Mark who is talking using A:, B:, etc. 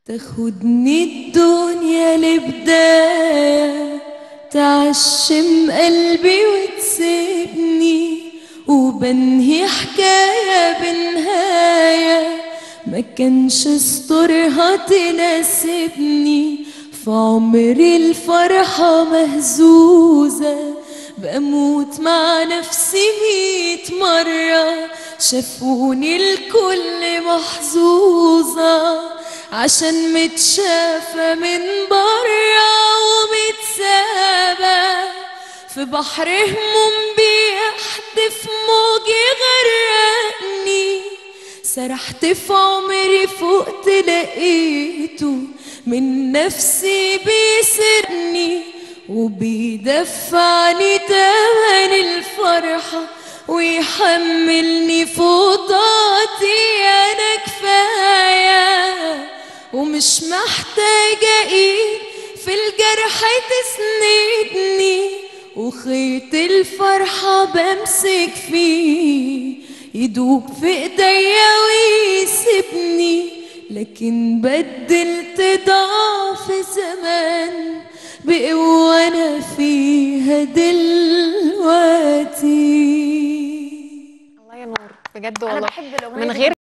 A: تاخدني الدنيا لبداية تعشم قلبي وتسيبني وبنهي حكاية بنهاية ما كانش استرها تناسبني في عمري الفرحة مهزوزة بموت مع نفسي ميت مرة شافوني الكل محظوظة عشان متشافة من برا ومتسابة في بحر هموم بيحدف موجي غرقني سرحت في عمري فوق لقيته من نفسي بيسرني وبيدفعني تمن الفرحة ويحملني فوضاتي أنا كفاية ومش محتاجة إيد في الجرح تسندني وخيط الفرحة بمسك فيه يدوب في ايديا ويسيبني لكن بدلت ضعف زمان بقوة أنا فيها دلوقتي
B: الله ينور بجد
C: انا
B: والله
C: بحب الاغنيه
B: من
C: دي
B: غير